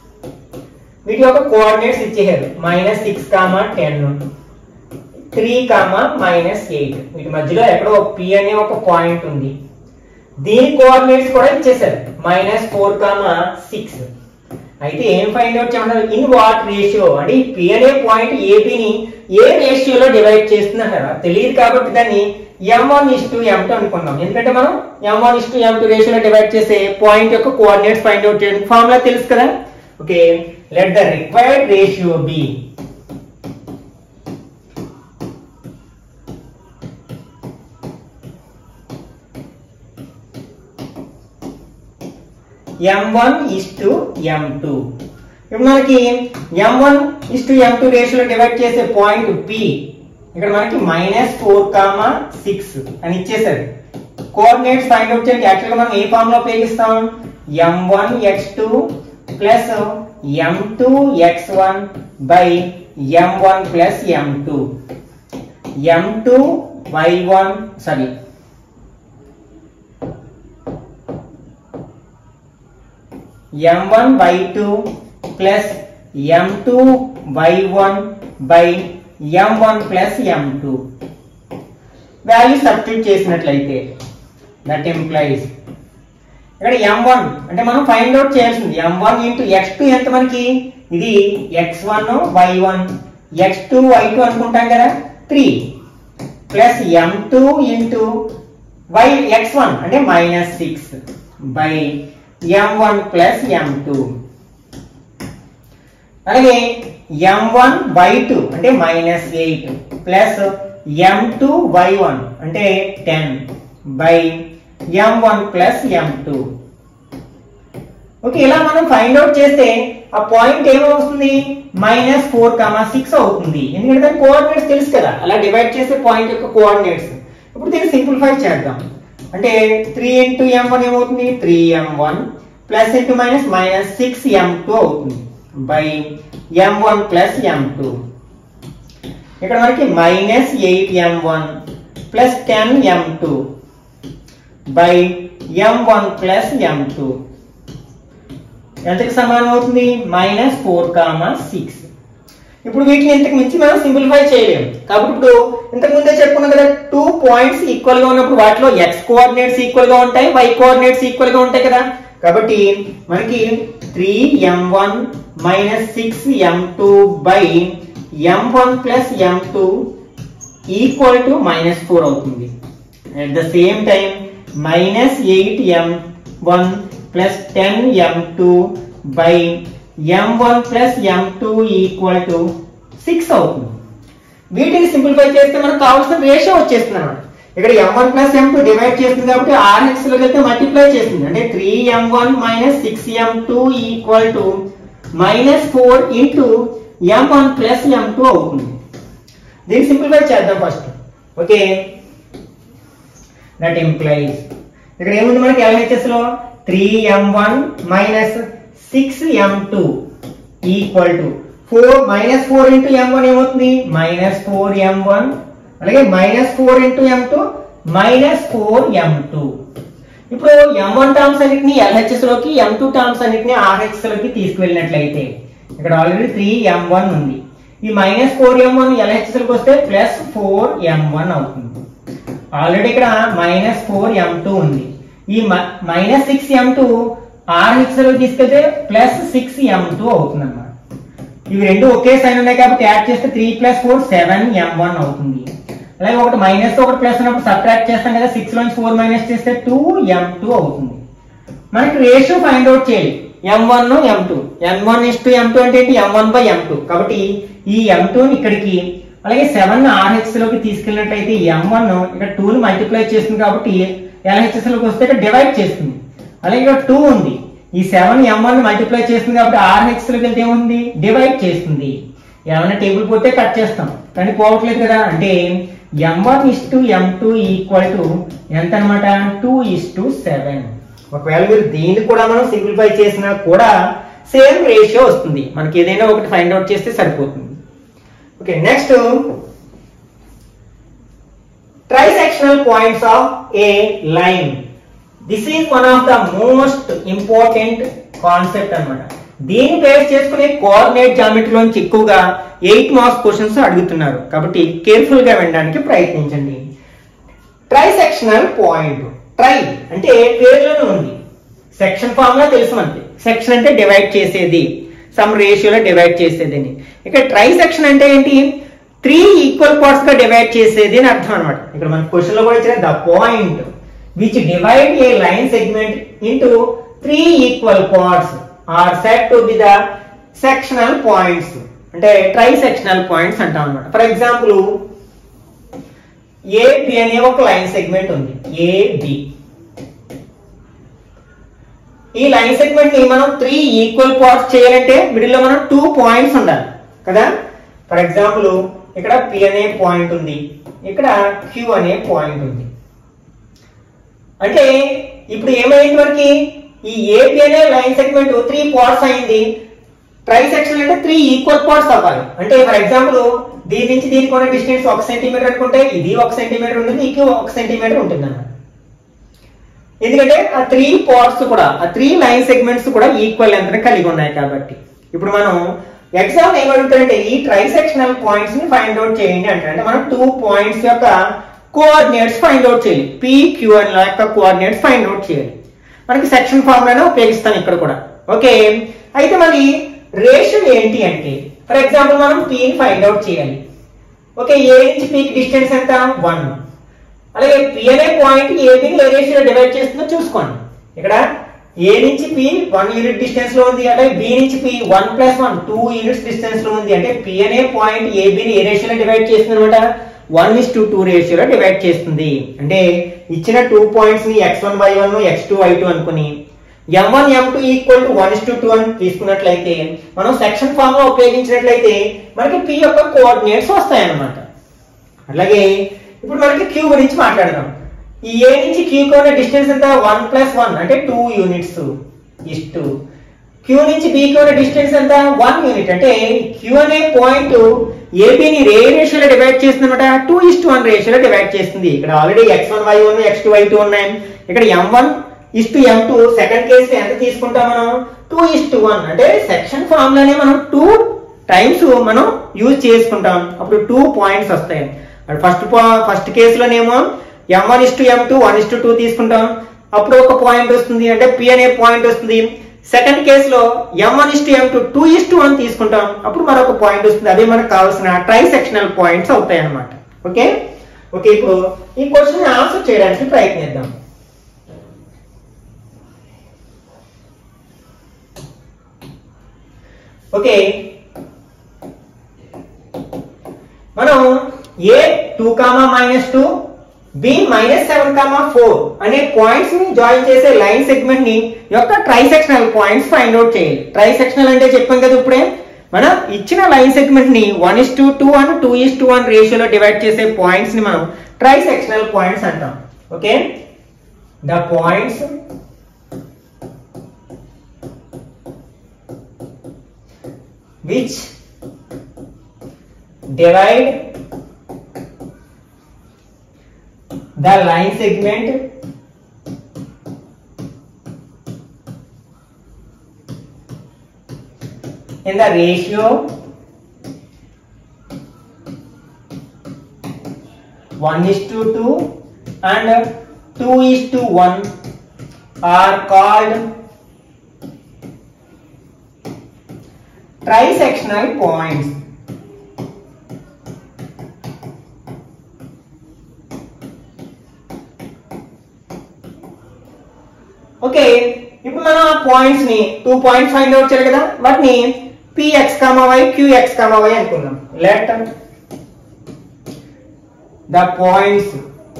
వీటి యొక్క coordinates ఇచ్చేసారు minus six comma ten three comma minus eight వీటి మధ్యలో ఎక్కడో పి అనే ఒక పాయింట్ ఉంది దీని కోఆర్డినేట్స్ కూడా ఇచ్చేసారు మైనస్ ఫోర్ కామా సిక్స్ అయితే ఏం ఫైండ్ అవుట్ చేయమంటారు ఇన్ వాట్ రేషియో అంటే ఈ పి అనే పాయింట్ ఏబిని ఏ రేషియోలో డివైడ్ చేస్తుందంటారా తెలియదు కాబట్టి దాన్ని m one is to M two అనుకున్నాం ఎందుకంటే మనం m one is to M two రేషియోలో డివైడ్ చేసే పాయింట్ యొక్క కోఆర్డినేట్స్ ఫైండ్ అవుట్ చేయడానికి ఫార్ములా తెలుసు కదా okay let the required ratio be m one is to M two ఇప్పుడు మనకి m one is to M two రేషియోలో డివైడ్ చేసే పాయింట్ పి ఇక్కడ మనకి మైనస్ ఫోర్ కామా సిక్స్ అని ఇచ్చేసారు కోఆర్డినేట్స్ ఫైండ్ అవుట్ చేయడానికి యాక్చువల్ గా మనం ఏ ఫామ్ లో ఉపయోగిస్తాం m one X two plus M two X one by M one plus M two m two why one sorry m1 y2 plus m2 y1 by m1 plus m2 value substitute చేసినట్లయితే that implies ఇక్కడ m1 అంటే మనం find out చేయాల్సింది m1 into x2 ఎంత మనకి ఇది x1 y1 x2 y2 అనుకుంటాం కదా 3 plus m2 into y x1 అంటే minus six by m1 plus m2 అలాగే m1 y2 అంటే minus eight plus m2 y1 అంటే ten by m1 plus m2 okay ఇలా మనం ఫైండ్ అవుట్ చేస్తే ఆ పాయింట్ ఏమవుతుంది మైనస్ ఫోర్ కామా సిక్స్ అవుతుంది ఎందుకంటే దాని కోఆర్డినేట్స్ తెలుసు కదా అలా డివైడ్ చేసే పాయింట్ యొక్క కోఆర్డినేట్స్ ఇప్పుడు దీన్ని సింప్లిఫై చేద్దాం అంటే త్రీ ఇంటూ ఎం వన్ ఏమవుతుంది three m one plus into minus minus six m two అవుతుంది by M one plus M two ఇక్కడ మనకి minus eight m one plus ten m two by M one plus M two ఎంతకి సమానం అవుతుంది minus four comma six ఇప్పుడు వీటిని ఇంతకు మించి మనం సింప్లిఫై చేయలేము కాబట్టి ఇప్పుడు ఇంతకు ముందే చెప్పుకున్నాం కదా టూ పాయింట్స్ ఈక్వల్ గా ఉన్నప్పుడు వాటిలో ఎక్స్ కోఆర్డినేట్స్ ఈక్వల్ గా ఉంటాయి వై కోఆర్డినేట్స్ ఈక్వల్ గా ఉంటాయి కదా కాబట్టి మనకి three m one minus six m two by M one plus M two equal to minus four అవుతుంది at the same time minus eight m one plus ten m two by M one plus M two equal to six అవుతుంది వీటిని simplify చేస్తే మనకు కావాల్సిన ratio వచ్చేస్తుంది అనమాట ఇక్కడ ఎం one plus ఎం two divide చేస్తుంది కాబట్టి ఆర్ఎక్స్ లోకి అయితే మల్టిప్లై చేస్తుంది అంటే three m one minus six m two equal to minus four into m one plus M two అవుతుంది దీన్ని సింప్లిఫై చేద్దాం ఫస్ట్ ఓకే దట్ ఇంప్లైస్ ఇక్కడ ఏముంది మనకి ఎల్హెచ్ఎస్ లో three m one minus six m two equal to four minus four into m one ఏమవుతుంది minus four ఎం one అలాగే minus four into m two minus four m two ఇప్పుడు m one terms అన్నిటిని LHS లోకి m two terms అన్నిటిని RHS లోకి తీసుకువెళ్ళినట్లయితే ఇక్కడ already three m one ఉంది ఈ మైనస్ ఫోర్ ఎం వన్ ఎల్హెచ్ఎస్ లోకి వస్తే ప్లస్ ఫోర్ ఎం వన్ అవుతుంది ఆల్రెడీ ఇక్కడ మైనస్ ఫోర్ ఎం టూ ఉంది ఈ minus six m two RHS లోకి తీసుకెళ్తే ప్లస్ సిక్స్ ఎం టూ అవుతుంది అన్నమాట ఇవి రెండు ఒకే సైన్ ఉన్నాయి కాబట్టి యాడ్ చేస్తే three plus four seven m one అవుతుంది అలాగే ఒకటి మైనస్ ఒకటి ప్లస్ ఉన్నప్పుడు సబ్ట్రాక్ట్ చేస్తాం కదా సిక్స్ లోంచి ఫోర్ మైనస్ చేస్తే టూ ఎం టూ అవుతుంది మనకి రేషియో ఫైండ్ అవుట్ చేయాలి m one m two M one is to M two అంటే ఏంటి m one by m two కాబట్టి ఈ ఎం టూని ఇక్కడికి అలాగే సెవెన్ ఆర్హెచ్ లోకి తీసుకెళ్ళినట్లయితే ఎం వన్ ఇక్కడ టూ ని మల్టిప్లై చేస్తుంది కాబట్టి ఎల్హెచ్ఎస్ లోకి వస్తే ఇక్కడ డివైడ్ చేస్తుంది అలాగే ఇక్కడ టూ ఉంది ఈ సెవెన్ ఎం వన్ మల్టిప్లై చేస్తుంది కాబట్టి ఆర్హెచ్ లోకి వెళ్తే ఏముంది డివైడ్ చేస్తుంది ఏమైనా టేబుల్ పోతే కట్ చేస్తాం కానీ పోవట్లేదు కదా అంటే m one is to M two equal to ఎంత అనమాట టూ ఇస్ టు సెవెన్ ఒకవేళ మీరు దీన్ని కూడా మనం సింప్లిఫై చేసినా కూడా సేమ్ రేషియో వస్తుంది మనకి ఏదైనా ఒకటి ఫైండ్ అవుట్ చేస్తే సరిపోతుంది okay next trisectional points of a line this is one of the most important concept అన్నమాట దీన్ని బేస్ చేసుకుని కోఆర్డినేట్ జామెట్రీలోంచి ఎక్కువగా ఎయిట్ మార్క్స్ క్వశ్చన్స్ అడుగుతున్నారు కాబట్టి కేర్ఫుల్ గా వినడానికి ప్రయత్నించండి ట్రైసెక్షనల్ పాయింట్ ట్రై అంటే పేరులోనే ఉంది సెక్షన్ ఫార్ములా తెలుసు మనకి సెక్షన్ అంటే డివైడ్ చేసేది సమ్ రేషియోలో డివైడ్ చేసేది అని ఇక్కడ ట్రై సెక్షన్ అంటే ఏంటి త్రీ ఈక్వల్ పార్ట్స్ గా డివైడ్ చేసేది అని అర్థం అనమాట ఇక్కడ మన క్వశ్చన్ లో కూడా ఇచ్చిన the point which divide a line segment into three equal parts are said to be the sectional points అంటే ట్రై సెక్షనల్ పాయింట్స్ అంటాం అనమాట ఫర్ ఎగ్జాంపుల్ ఏబి అనే ఒక లైన్ సెగ్మెంట్ ఉంది ఏబి ఈ లైన్ సెగ్మెంట్ ని మనం త్రీ ఈక్వల్ పార్ట్స్ చేయాలంటే మిడిల్ లో మనం టూ పాయింట్స్ ఉండాలి కదా ఫర్ ఎగ్జాంపుల్ ఇక్కడ పి అనే పాయింట్ ఉంది ఇక్కడ క్యూ అనే పాయింట్ ఉంది అంటే ఇప్పుడు ఏమైంది మనకి ఈ ఏపీ అనే లైన్ సెగ్మెంట్ త్రీ పార్ట్స్ అయింది ట్రై సెక్షన్ అంటే త్రీ ఈక్వల్ పార్ట్స్ అవ్వాలి అంటే ఫర్ ఎగ్జాంపుల్ దీని నుంచి దీనికి ఉన్న డిస్టెన్స్ ఒక సెంటీమీటర్ అనుకుంటే ఇది ఒక సెంటీమీటర్ ఉంటుంది ఇది ఒక సెంటీమీటర్ ఉంటుంది అన్నమాట ఎందుకంటే ఆ త్రీ పార్ట్స్ కూడా ఆ త్రీ లైన్ సెగ్మెంట్స్ కూడా ఈక్వల్ లెంత్ కలిగి ఉన్నాయి కాబట్టి ఇప్పుడు మనం ఎగ్జామ్ ఏమడుగుతారంటే ఈ ట్రైసెక్షనల్ పాయింట్స్ ని ఫైండ్ అవుట్ చేయండి అంటే అంటే మనం టూ పాయింట్స్ యొక్క కోఆర్డినేట్స్ ఫైండ్ అవుట్ చేయాలి పి క్యూ అన్ యొక్క కోఆర్డినేట్స్ ఫైండ్ అవుట్ చేయాలి మనకి సెక్షన్ ఫార్ములానే ఉపయోగిస్తాం ఇక్కడ కూడా ఓకే అయితే మరి రేషియో ఏంటి అంటే ఫర్ ఎగ్జాంపుల్ మనం పి ని ఫైండ్ అవుట్ చేయాలి ఓకే ఏ నుంచి పీకి డిస్టెన్స్ ఎంత వన్ అలాగే పి అనే పాయింట్ ఏబిని ఏ రేషియోలో డివైడ్ చేస్తుందో చూసుకోండి ఇక్కడ ఏ నుంచి పి వన్ యూనిట్ డిస్టెన్స్ లో ఉంది అలాగే బి నుంచి P one plus one two units distance లో ఉంది అంటే పి అనే పాయింట్ ఏబిని ఏ రేషియోలో డివైడ్ చేస్తుంది అనమాట వన్ ఇస్ టు టూ రేషియోలో డివైడ్ చేస్తుంది అంటే ఇచ్చిన టూ పాయింట్స్ ని x one why one X two why two అనుకుని m one m two equal to one is to two అని తీసుకున్నట్లయితే మనం సెక్షన్ ఫామ్ లో ఉపయోగించినట్లయితే మనకి పి యొక్క కోఆర్డినేట్స్ వస్తాయన్నమాట అలాగే ఇప్పుడు మనకి క్యూ గురించి మాట్లాడదాం ఈ ఏ నుంచి క్యూ ఉన్న డిస్టెన్స్ ఎంత వన్ ప్లస్ వన్ అంటే two units is two Q నుంచి బి ఉన్న డిస్టెన్స్ ఎంత వన్ యూనిట్ అంటే క్యూ అనే పాయింట్ ఏబిని రే రేషియోలో డివైడ్ చేస్తుంది అనమాట టూ ఇస్ వన్ రేషియోలో డివైడ్ చేస్తుంది ఇక్కడ already x one why one X two why two ఉన్నాయి ఇక్కడ ఎం one is to M two second case ఎంత తీసుకుంటాం మనం టూ ఇస్ టు వన్ అంటే సెక్షన్ ఫార్ములానే మనం టూ టైమ్స్ మనం యూజ్ చేసుకుంటాం అప్పుడు టూ పాయింట్స్ వస్తాయి ఫస్ట్ ఫస్ట్ కేసులోనేమో m one is to M two one is to two తీసుకుంటాం అప్పుడు ఒక పాయింట్ వస్తుంది అంటే పి అనే పాయింట్ వస్తుంది సెకండ్ కేసులో m one is to M two two is to one తీసుకుంటాం అప్పుడు మరొక పాయింట్ వస్తుంది అదే మనకు కావాల్సిన ట్రై సెక్షనల్ పాయింట్స్ అవుతాయి అన్నమాట ఓకే ఓకే ఇప్పుడు ఈ క్వశ్చన్ ఆన్సర్ చేయడానికి ప్రయత్నిద్దాం ఓకే మనం A two comma minus two B minus seven comma four అనే పాయింట్స్ ని జాయిన్ చేసే లైన్ సెగ్మెంట్ ని యొక్క trisectional points find out చేయాలి ట్రై సెక్షనల్ అంటే చెప్పాం కదా ఇప్పుడే మనం ఇచ్చిన లైన్ సెగ్మెంట్ ని one is to two one two is to one రేషియోలో డివైడ్ చేసే పాయింట్స్ ని మనం ట్రై సెక్షనల్ పాయింట్స్ అంటాం okay the points which divide the line segment in the ratio 1 is to 2 and 2 is to 1 are called trisectional points. Okay ఇప్పుడు మనం ఆ points ని two points find out చేయాలి కదా వాటిని P X comma Y Q X comma why అనుకుందాం let the points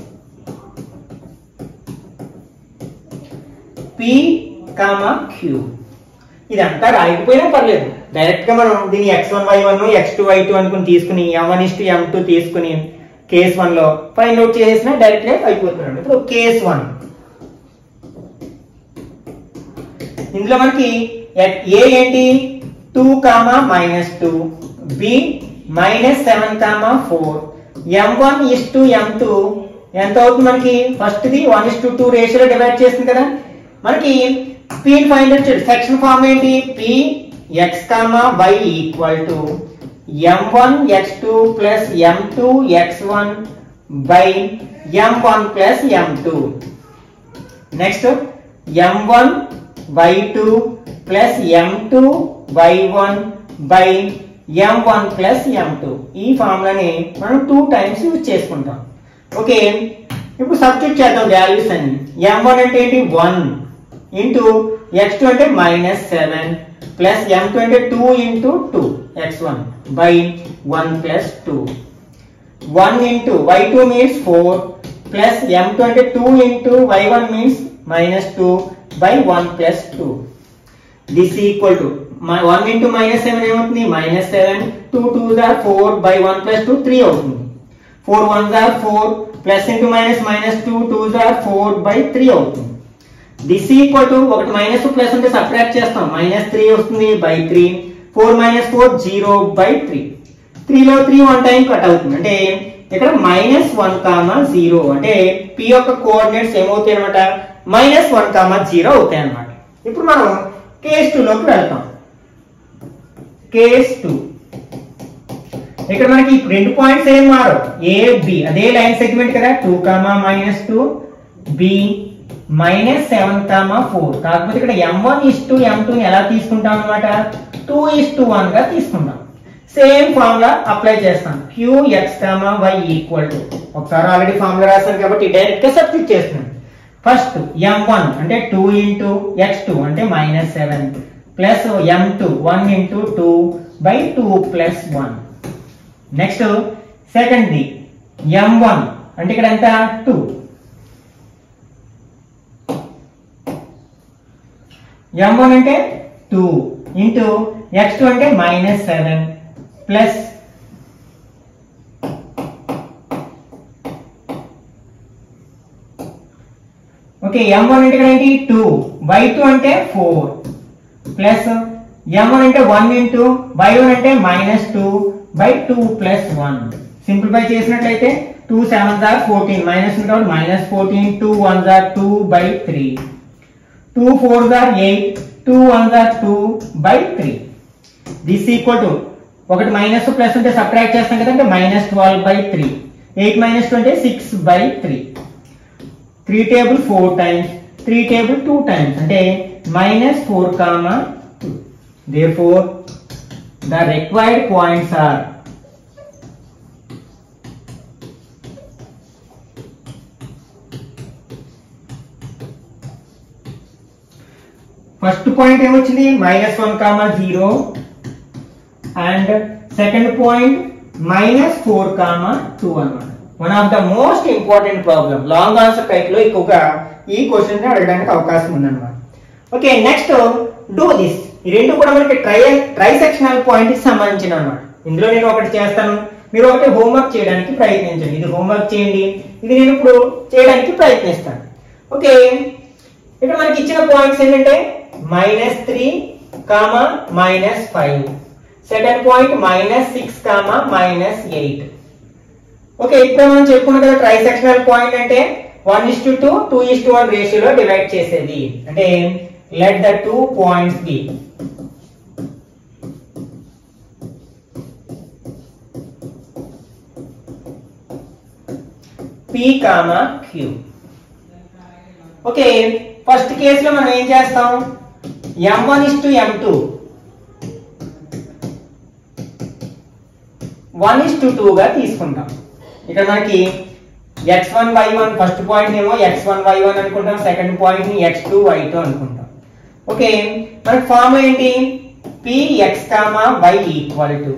P comma Q ఇదంతా రాయకపోయినా పర్లేదు డైరెక్ట్ గా మనం దీన్ని X one why one X two why two అనుకుని తీసుకుని M one is to M two తీసుకుని కేస్ వన్ లో ఫైండ్ అవుట్ చేసేసిన డైరెక్ట్ గా అయిపోతున్నాడు ఇప్పుడు కేస్ వన్ ఇందులో మనకి ఏ ఏంటి two comma minus two B minus seven comma four M one is to M two ఎంత అవుతుంది మనకి first the one is to two రేషియోలో డివైడ్ చేస్తుంది కదా మనకి పి ఫైండ్ అవుట్ చేయండి సెక్షన్ ఫార్మ్ ఏంటి P X comma Y equal to M one X two plus M two X one by M one plus M two next M one why two plus M two why one by M one plus M two ఈ ఫార్ములాని మనం two times use చేసుకుంటాం okay ఇప్పుడు substitute చేద్దాం values అని M one అంటే ఏంటి one into X two అంటే మైనస్ సెవెన్ ప్లస్ ఎం టూ అంటే two into two X one by one plus two one into why two means four plus M two అంటే two into why one means minus two by one plus two this equal to one into minus seven ఏమవుతుంది minus seven two two are four by one plus two three అవుతుంది four one are four plus into minus minus two two are four by three అవుతుంది this equal to ఒకటి minus plus అంటే subtract చేస్తాం minus three వస్తుంది by three four minus four zero by three త్రీలో three one time cut అవుతుంది అంటే ఇక్కడ minus one comma zero అంటే పి యొక్క కోఆర్డినేట్స్ ఏమవుతాయి అనమాట మైనస్ వన్ కామా జీరో అవుతాయి అనమాట ఇప్పుడు మనం కేస్ టూ లోకి వెళ్తాం కేస్ టూ ఇక్కడ మనకి రెండు పాయింట్స్ ఏం మారు ఏ బి అదే లైన్ సెగ్మెంట్ కదా two comma minus two B minus seven comma four కాకపోతే ఇక్కడ ఎం one is to M two ఎలా తీసుకుంటాం అనమాట టూ ఇస్ టు వన్ గా తీసుకుంటాం సేమ్ ఫార్ములా అప్లై చేస్తాం Q X comma Y equal to ఒకసారి ఆల్రెడీ ఫార్ములా రాశాను కాబట్టి డైరెక్ట్ గా సబ్స్టిట్యూట్ చేస్తున్నాను ఫస్ట్ ఎం వన్ అంటే టూ ఇంటూ ఎక్స్ టూ అంటే minus seven plus M two one into two by two plus one next second the M one అంటే ఇక్కడ ఎంత టూ ఎం వన్ అంటే టూ ఇంటూ ఎక్స్ టూ అంటే minus seven plus okay M one అంటే ఇక్కడ ఏంటి two why two అంటే four plus M one అంటే వన్ ఇంటూ వై వన్ అంటే minus two by two plus one simplify చేసినట్లయితే two seven are fourteen minus కాబట్టి minus fourteen two one are two by three two four jar eight two one are two by three this equal to ఒకటి minus plus ఉంటే subtract చేస్తాం కదంటే minus twelve by three eight minus two అంటే six by three three table four times three table two times అంటే minus four comma two therefore the required points are first point ఏమొచ్చింది minus one comma zero and second point minus four comma two అనమాట one of the most important problem long answer type లో ఎక్కువగా ఈ question అడగడానికి అవకాశం ఉందన్నమాట okay next do this ఈ రెండు కూడా మనకి ట్రై ట్రై సెక్షనల్ పాయింట్ కి సంబంధించిన అనమాట ఇందులో నేను ఒకటి చేస్తాను మీరు ఒకటి హోంవర్క్ చేయడానికి ప్రయత్నించండి ఇది హోంవర్క్ చేయండి ఇది నేను ఇప్పుడు చేయడానికి ప్రయత్నిస్తాను ఓకే ఇక్కడ మనకి ఇచ్చిన పాయింట్స్ ఏంటంటే minus three comma minus five second point minus six comma minus eight okay ఇప్పుడు మనం చెప్పుకున్నాం కదా ట్రై సెక్షనల్ పాయింట్ అంటే one is to two two is to one రేషియోలో డివైడ్ చేసేది అంటే let the two points be P comma Q okay first కేసులో మనం ఏం చేస్తాం M one is to M two one is to two గా తీసుకుంటాం ఇక్కడ మనకి X one why one first point ఏమో ఎక్స్ వన్ వై వన్ అనుకుంటాం సెకండ్ పాయింట్ ని ఎక్స్ టూ వై టూ అనుకుంటాం ఓకే మనకి ఫార్మ్ ఏంటి P X comma Y equal to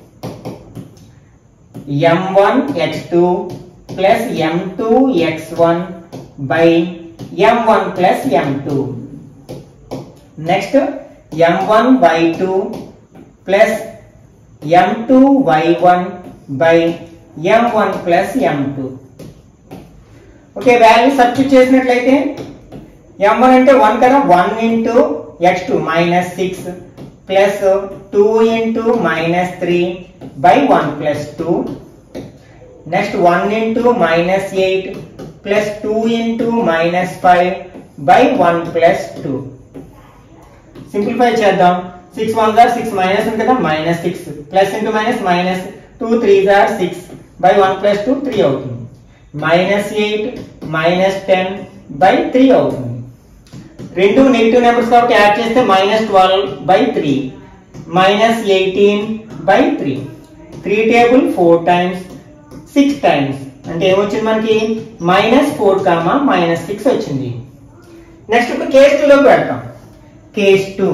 M one X two plus M two X one by M one plus M two next M one why two plus M two why one by M one plus M two okay value substitute చేసినట్లయితే M one అంటే one కదా one into X two minus six plus two into minus three by one plus two next one into minus eight plus two into minus five by one plus two simplify చేద్దాం six one are six minus ఉంది కదా minus six plus into minus minus two three are six by one plus two three అవుతుంది minus eight minus ten by three అవుతుంది రెండు negative numbers కాబట్టి add చేస్తే minus twelve by three minus eighteen by three three table four times six times అంటే ఏమొచ్చింది మనకి minus four comma minus six వచ్చింది next ఇప్పుడు కేస్ టూలోకి పెడతాం కేస్ టూ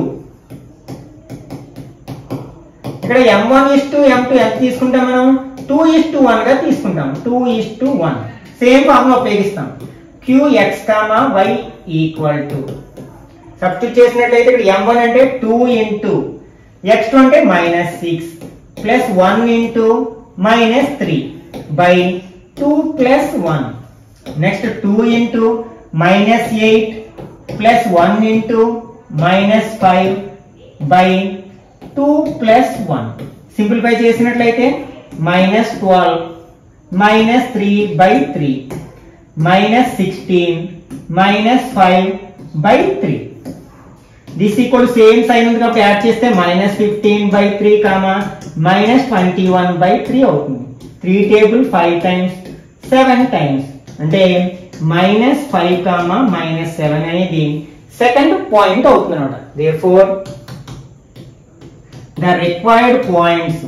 ఇక్కడ ఎం one is to M two ఎంత తీసుకుంటాం మనం టూ ఇస్ టు వన్ గా తీసుకుంటాం two is to one same formula ఉపయోగిస్తాం Q X comma Y equal to substitute చేసినట్లయితే ఇక్కడ ఎం వన్ అంటే టూ ఇంటూ ఎక్స్ టూ అంటే minus six plus one into minus three by two plus one next two into minus eight plus one into minus five by two plus one simplify చేసినట్లయితే minus twelve minus three by three minus sixteen minus five by three this equal same sign ఉంది కాబట్టి add చేస్తే minus fifteen by three comma minus twenty one by three అవుతుంది three table five times seven times అంటే minus five comma minus seven అనేది second point అవుతుంది అనమాట therefore the required points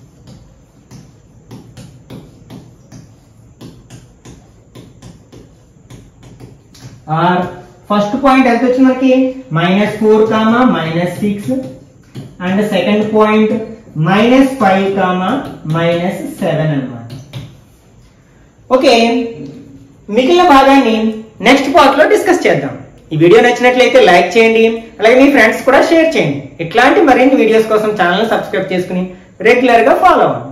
are first point ఎంత వచ్చింది మనకి minus four comma minus six and second point minus five comma minus seven అన్నమాట okay మిగిలిన భాగాన్ని నెక్స్ట్ పార్ట్ లో డిస్కస్ చేద్దాం ఈ వీడియో నచ్చినట్లయితే లైక్ చేయండి అలాగే మీ ఫ్రెండ్స్ కూడా షేర్ చేయండి ఇట్లాంటి మరిన్ని వీడియోస్ కోసం ఛానల్ సబ్స్క్రైబ్ చేసుకుని రెగ్యులర్ గా ఫాలో అవ్వండి